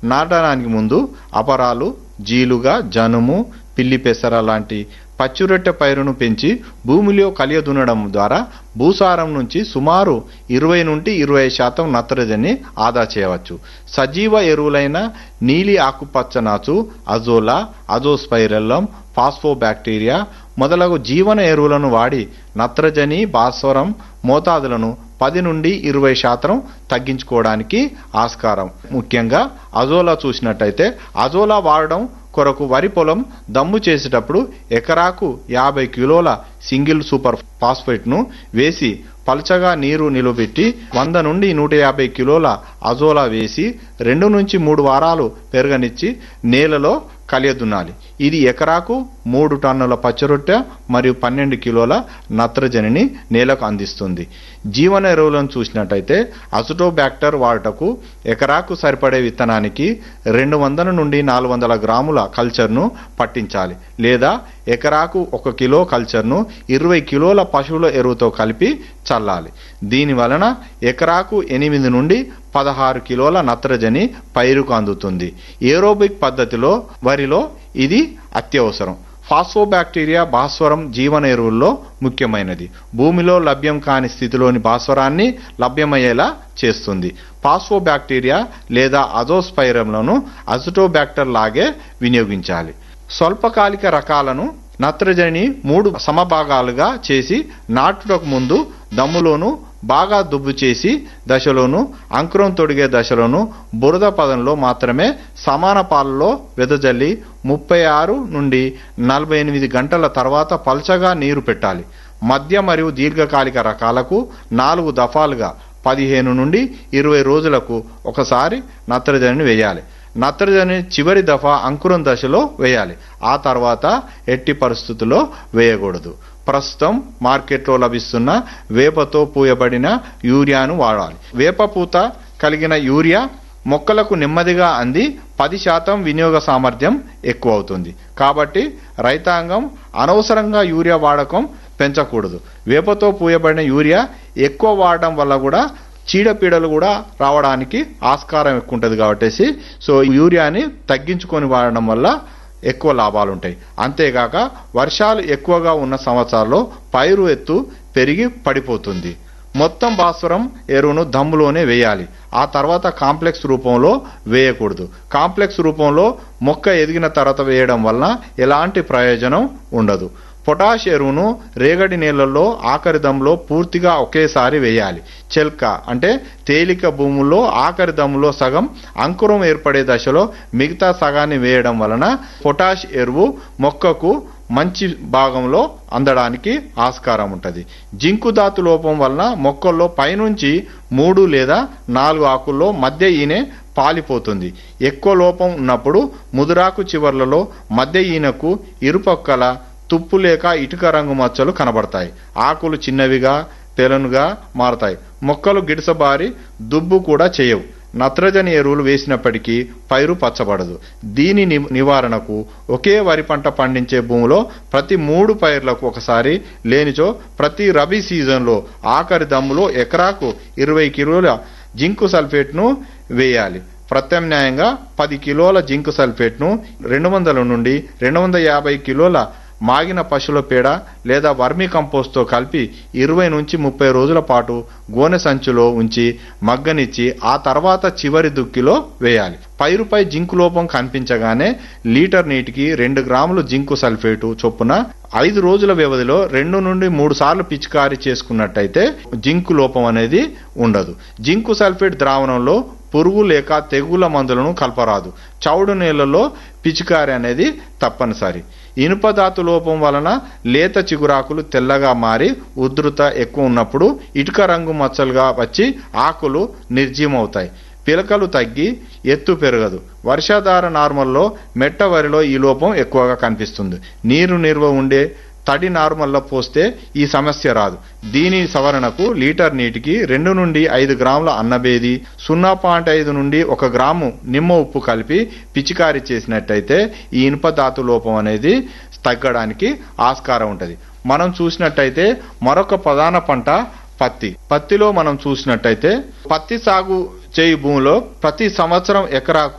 నాటడానికి ముందు అపరాలు జీలుగా జనుము పిల్లి పెసర లాంటి పచ్చిరొట్టె పైరును పెంచి భూమిలో కలియదునడం ద్వారా భూసారం నుంచి సుమారు ఇరవై నుండి ఇరవై శాతం నత్రజని ఆదా చేయవచ్చు సజీవ ఎరువులైన నీలి ఆకుపచ్చ నాచు అజోలా అజోస్పైరల్లం ఫాస్ఫోబాక్టీరియా మొదలగు జీవన ఎరువులను వాడి నత్రజని భాస్వరం మోతాదులను పది నుండి ఇరవై శాతం తగ్గించుకోవడానికి ఆస్కారం ముఖ్యంగా అజోలా చూసినట్టయితే అజోలా వాడడం కొరకు వరి పొలం దమ్ము చేసేటప్పుడు ఎకరాకు యాభై కిలోల సింగిల్ సూపర్ ఫాస్ఫేట్ను వేసి పల్చగా నీరు నిలబెట్టి వంద నుండి నూట యాభై కిలోల అజోలా వేసి రెండు నుంచి మూడు వారాలు పెరగనిచ్చి నేలలో కలియదున్నాలి ఇది ఎకరాకు మూడు టన్నుల పచ్చరొట్టె మరియు పన్నెండు కిలోల నత్రజనిని నేలకు అందిస్తుంది జీవన ఎరువులను చూసినట్టయితే అసిటోబ్యాక్టర్ వాడుటకు ఎకరాకు సరిపడే విత్తనానికి రెండు వందల నుండి నాలుగు వందల గ్రాముల కల్చర్ను పట్టించాలి లేదా ఎకరాకు ఒక కిలో కల్చర్ను ఇరవై కిలోల పశువుల ఎరువుతో కలిపి చల్లాలి దీని వలన ఎకరాకు ఎనిమిది నుండి పదహారు కిలోల నత్రజని పైరుకు అందుతుంది ఏరోబిక్ పద్ధతిలో వరిలో ఇది అత్యవసరం ఫాస్ఫోబాక్టీరియా భాస్వరం జీవన ఎరువుల్లో ముఖ్యమైనది భూమిలో లభ్యం కాని స్థితిలోని భాస్వరాన్ని లభ్యమయ్యేలా చేస్తుంది ఫాస్ఫోబాక్టీరియా లేదా అజోస్పైరంలను అజిటోబ్యాక్టర్ లాగే వినియోగించాలి స్వల్పకాలిక రకాలను నత్రజని మూడు సమభాగాలుగా చేసి నాటుటకు ముందు దమ్ములోను బాగా దుబ్బు చేసి దశలోను అంకురం తొడిగే దశలోను బురద పదంలో మాత్రమే సమాన పాలలో వెదజల్లి ముప్పై ఆరు నుండి నలభై ఎనిమిది గంటల తర్వాత పల్చగా నీరు పెట్టాలి మధ్య మరియు దీర్ఘకాలిక రకాలకు నాలుగు దఫాలుగా పదిహేను నుండి ఇరవై రోజులకు ఒకసారి నత్రజనిని వేయాలి నత్రజని చివరి దఫా అంకురం దశలో వేయాలి ఆ తర్వాత ఎట్టి పరిస్థితుల్లో వేయకూడదు ప్రస్తుతం మార్కెట్లో లభిస్తున్న వేపతో పూయబడిన యూరియాను వాడాలి వేప పూత కలిగిన యూరియా మొక్కలకు నెమ్మదిగా అంది పది శాతం వినియోగ సామర్థ్యం ఎక్కువ అవుతుంది కాబట్టి రైతాంగం అనవసరంగా యూరియా వాడకం పెంచకూడదు వేపతో పూయబడిన యూరియా ఎక్కువ వాడడం వల్ల కూడా చీడపీడలు కూడా రావడానికి ఆస్కారం ఎక్కువ ఉంటుంది కాబట్టి సో యూరియాని తగ్గించుకొని వాడడం వల్ల ఎక్కువ లాభాలు ఉంటాయి అంతేగాక వర్షాలు ఎక్కువగా ఉన్న సంవత్సరాల్లో పైరు ఎత్తు పెరిగి పడిపోతుంది మొత్తం భాస్వరం ఎరువును దమ్ములోనే వేయాలి ఆ తర్వాత కాంప్లెక్స్ రూపంలో వేయకూడదు కాంప్లెక్స్ రూపంలో మొక్క ఎదిగిన తర్వాత వేయడం వలన ఎలాంటి ప్రయోజనం ఉండదు పొటాష్ ఎరువును రేగడి నీళ్లలో ఆఖరి దమ్ములో పూర్తిగా ఒకేసారి వేయాలి చెల్క అంటే తేలిక భూముల్లో ఆఖరి దమ్ములో సగం అంకురం ఏర్పడే దశలో మిగతా సగాన్ని వేయడం వలన పొటాష్ ఎరువు మొక్కకు మంచి భాగంలో అందడానికి ఆస్కారం ఉంటుంది జింకు ధాతు లోపం వలన మొక్కల్లో పైనుంచి మూడు లేదా నాలుగు ఆకుల్లో మధ్య ఈనె పాలిపోతుంది ఎక్కువ లోపం ఉన్నప్పుడు ముదురాకు చివర్లలో మధ్య ఈనకు ఇరుపక్కల తుప్పు లేక ఇటుక రంగు మచ్చలు కనబడతాయి ఆకులు చిన్నవిగా తెలనుగా మారతాయి మొక్కలు గిడసబారి దుబ్బు కూడా చేయవు నత్రజని ఎరువులు వేసినప్పటికీ పైరు పచ్చబడదు దీని ని- నివారణకు ఒకే వరి పంట పండించే భూమిలో ప్రతి మూడు పైర్లకు ఒకసారి లేనిచో ప్రతి రబీ సీజన్లో ఆఖరి దమ్ములో ఎకరాకు ఇరవై కిలోల జింకు సల్ఫేట్ను వేయాలి ప్రత్యామ్నాయంగా పది కిలోల జింకు సల్ఫేట్ను రెండు వందల నుండి రెండు వందల యాభై కిలోల మాగిన పశువుల పేడ లేదా వర్మీ కంపోస్ట్తో కలిపి ఇరవై నుంచి ముప్పై రోజుల పాటు గోనె సంచులో ఉంచి మగ్గనిచ్చి ఆ తర్వాత చివరి దుక్కిలో వేయాలి పైరుపై జింకు లోపం కనిపించగానే లీటర్ నీటికి రెండు గ్రాములు జింకు సల్ఫేటు చొప్పున ఐదు రోజుల వ్యవధిలో రెండు నుండి మూడు సార్లు పిచికారీ చేసుకున్నట్టయితే జింకు లోపం అనేది ఉండదు జింకు సల్ఫేట్ ద్రావణంలో పురుగు లేక తెగుల మందులను కలపరాదు చౌడు నీళ్లలో పిచికారి అనేది తప్పనిసరి ఇనుప ధాతు లోపం వలన లేత చిగురాకులు తెల్లగా మారి ఉధృత ఎక్కువ ఉన్నప్పుడు ఇటుక రంగు మచ్చలుగా వచ్చి ఆకులు నిర్జీవమవుతాయి పిలకలు తగ్గి ఎత్తు పెరగదు వర్షాధార నార్మల్లో మెట్ట వరిలో ఈ లోపం ఎక్కువగా కనిపిస్తుంది నీరు నిల్వ ఉండే తడి నార్మల్లో పోస్తే ఈ సమస్య రాదు దీని సవరణకు లీటర్ నీటికి రెండు నుండి ఐదు గ్రాముల అన్నబేది సున్నా పాయింట్ ఐదు నుండి ఒక గ్రాము నిమ్మ ఉప్పు కలిపి పిచికారీ చేసినట్టయితే ఈ ఇనుప ధాతు లోపం అనేది తగ్గడానికి ఆస్కారం ఉంటుంది మనం చూసినట్టయితే మరొక ప్రధాన పంట పత్తి పత్తిలో మనం చూసినట్టయితే పత్తి సాగు చేయు భూమిలో ప్రతి సంవత్సరం ఎకరాకు